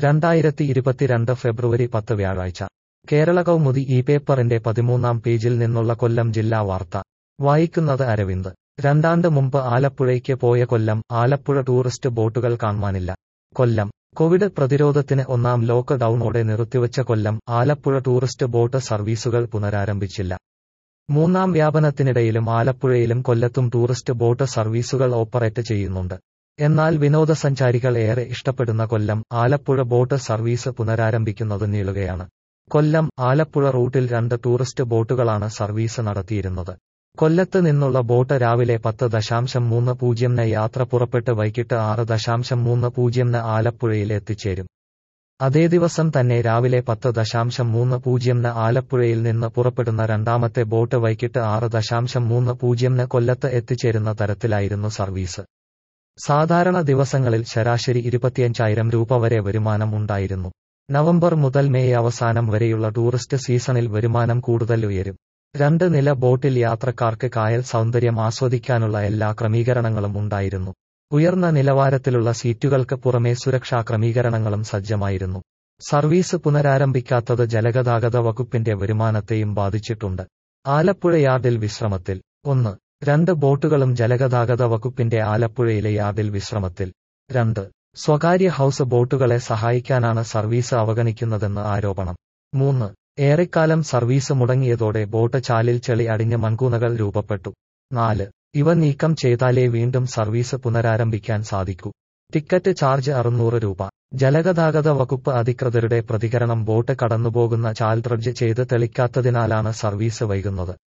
രണ്ടായിരത്തി ഇരുപത്തിരണ്ട് ഫെബ്രുവരി പത്ത് വ്യാഴാഴ്ച കേരള കൗമുദി ഈ പേപ്പറിന്റെ പതിമൂന്നാം പേജിൽ നിന്നുള്ള കൊല്ലം ജില്ലാ വാർത്ത വായിക്കുന്നത് അരവിന്ദ് രണ്ടാണ്ട് മുമ്പ് ആലപ്പുഴയ്ക്ക് പോയ കൊല്ലം ആലപ്പുഴ ടൂറിസ്റ്റ് ബോട്ടുകൾ കാണുവാനില്ല കൊല്ലം കോവിഡ് പ്രതിരോധത്തിന് ഒന്നാം ലോക്ക് ഡൌണോടെ നിർത്തിവച്ച കൊല്ലം ആലപ്പുഴ ടൂറിസ്റ്റ് ബോട്ട് സർവീസുകൾ പുനരാരംഭിച്ചില്ല മൂന്നാം വ്യാപനത്തിനിടയിലും ആലപ്പുഴയിലും കൊല്ലത്തും ടൂറിസ്റ്റ് ബോട്ട് സർവീസുകൾ ഓപ്പറേറ്റ് ചെയ്യുന്നുണ്ട് എന്നാൽ വിനോദസഞ്ചാരികൾ ഏറെ ഇഷ്ടപ്പെടുന്ന കൊല്ലം ആലപ്പുഴ ബോട്ട് സർവീസ് പുനരാരംഭിക്കുന്നത് നീളുകയാണ് കൊല്ലം ആലപ്പുഴ റൂട്ടിൽ രണ്ട് ടൂറിസ്റ്റ് ബോട്ടുകളാണ് സർവീസ് നടത്തിയിരുന്നത് കൊല്ലത്ത് നിന്നുള്ള ബോട്ട് രാവിലെ പത്ത് ദശാംശം മൂന്ന് പൂജ്യംന് യാത്ര പുറപ്പെട്ട് വൈകിട്ട് ആറ് ദശാംശം മൂന്ന് പൂജ്യംന് ആലപ്പുഴയിൽ എത്തിച്ചേരും അതേ ദിവസം തന്നെ രാവിലെ പത്ത് ദശാംശം മൂന്ന് പൂജ്യംന് ആലപ്പുഴയിൽ നിന്ന് പുറപ്പെടുന്ന രണ്ടാമത്തെ ബോട്ട് വൈകിട്ട് ആറ് ദശാംശം മൂന്ന് പൂജ്യംന് കൊല്ലത്ത് എത്തിച്ചേരുന്ന തരത്തിലായിരുന്നു സർവീസ് സാധാരണ ദിവസങ്ങളിൽ ശരാശരി ഇരുപത്തിയഞ്ചായിരം രൂപ വരെ വരുമാനം ഉണ്ടായിരുന്നു നവംബർ മുതൽ മെയ് അവസാനം വരെയുള്ള ടൂറിസ്റ്റ് സീസണിൽ വരുമാനം കൂടുതൽ ഉയരും രണ്ട് നില ബോട്ടിൽ യാത്രക്കാർക്ക് കായൽ സൗന്ദര്യം ആസ്വദിക്കാനുള്ള എല്ലാ ക്രമീകരണങ്ങളും ഉണ്ടായിരുന്നു ഉയർന്ന നിലവാരത്തിലുള്ള സീറ്റുകൾക്ക് പുറമെ സുരക്ഷാ ക്രമീകരണങ്ങളും സജ്ജമായിരുന്നു സർവീസ് പുനരാരംഭിക്കാത്തത് ജലഗതാഗത വകുപ്പിന്റെ വരുമാനത്തെയും ബാധിച്ചിട്ടുണ്ട് ആലപ്പുഴ യാർഡിൽ വിശ്രമത്തിൽ ഒന്ന് രണ്ട് ബോട്ടുകളും ജലഗതാഗത വകുപ്പിന്റെ ആലപ്പുഴയിലെ യാർഡിൽ വിശ്രമത്തിൽ രണ്ട് സ്വകാര്യ ഹൌസ് ബോട്ടുകളെ സഹായിക്കാനാണ് സർവീസ് അവഗണിക്കുന്നതെന്ന് ആരോപണം മൂന്ന് ഏറെക്കാലം സർവീസ് മുടങ്ങിയതോടെ ബോട്ട് ചാലിൽ ചെളി അടിഞ്ഞ് മൺകൂനകൾ രൂപപ്പെട്ടു നാല് ഇവ നീക്കം ചെയ്താലേ വീണ്ടും സർവീസ് പുനരാരംഭിക്കാൻ സാധിക്കൂ ടിക്കറ്റ് ചാർജ് അറുന്നൂറ് രൂപ ജലഗതാഗത വകുപ്പ് അധികൃതരുടെ പ്രതികരണം ബോട്ട് കടന്നുപോകുന്ന ചാൽ ഡ്രഡ്ജ് ചെയ്ത് തെളിക്കാത്തതിനാലാണ് സർവീസ് വൈകുന്നത്